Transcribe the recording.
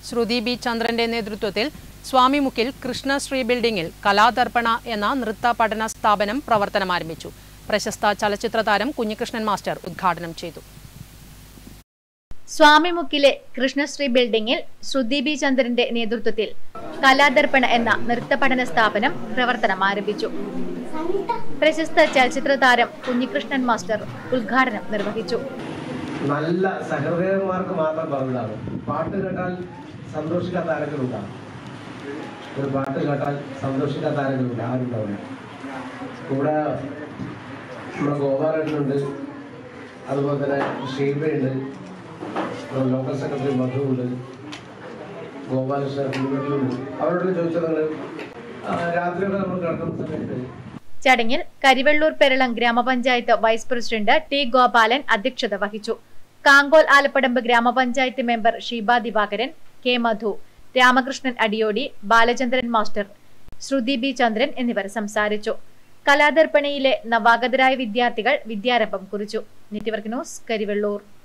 ശ്രുതി B ചന്ദ്രന്റെ നേതൃത്വത്തിൽ സ്വാമിമുക്കിൽ കൃഷ്ണശ്രീ ബിൽഡിംഗിൽ കലാദർപ്പണ എന്ന നൃത്ത പഠന സ്ഥാപനം പ്രവർത്തനം ആരംഭിച്ചു പ്രശസ്ത ചലച്ചിത്ര താരം കുഞ്ഞികൃഷ്ണൻ മാസ്റ്റർ ഉദ്ഘാടനം ചെയ്തു സ്വാമിമുക്കിലെ കൃഷ്ണശ്രീ ബിൽഡിംഗിൽ ശ്രുതി ബി ചന്ദ്രന്റെ നേതൃത്വത്തിൽ കലാദർപ്പണ എന്ന നൃത്ത പഠന സ്ഥാപനം പ്രവർത്തനം ആരംഭിച്ചു പ്രശസ്ത ചലച്ചിത്ര താരം കുഞ്ഞികൃഷ്ണൻ മാസ്റ്റർ ഉദ്ഘാടനം നിർവഹിച്ചു നല്ല സഹൃദയന്മാർക്ക് മാത്രം പറഞ്ഞതാണ് പാട്ട് കേട്ടാൽ സന്തോഷിക്കാത്ത ആരെങ്കിലും ഉണ്ടാവും ഒരു പാട്ട് കേട്ടാൽ സന്തോഷിക്കാത്ത ആരെങ്കിലും ഉണ്ട് ആരുണ്ടാവില്ല കൂടെ നമ്മുടെ ഗോപാലനുണ്ട് അതുപോലെ തന്നെ ഷീബയുണ്ട് നമ്മുടെ ലോക്കൽ സെക്രട്ടറി മധു ഉണ്ട് ഗോപാലകൃഷ്ണൻ ഉണ്ട് അവരോട് ചോദിച്ചാൽ നിങ്ങൾ രാത്രിയൊക്കെ നമ്മൾ കിടക്കുന്ന സമയത്ത് ചടങ്ങിൽ കരിവെള്ളൂർ പെരളം ഗ്രാമപഞ്ചായത്ത് വൈസ് പ്രസിഡന്റ് ടി ഗോപാലൻ അധ്യക്ഷത വഹിച്ചു കാങ്കോൽ ആലപ്പടമ്പ് ഗ്രാമപഞ്ചായത്ത് member Sheeba Divakaran K Madhu Ramakrishnan Adiyodi Balachandran master Sruthi B Chandran എന്നിവർ സംസാരിച്ചു കലാദർപ്പണയിലെ നവാഗതരായ വിദ്യാർത്ഥികൾ വിദ്യാരംഭം കുറിച്ചു നെറ്റ്വർക്ക് ന്യൂസ് കരിവെള്ളൂർ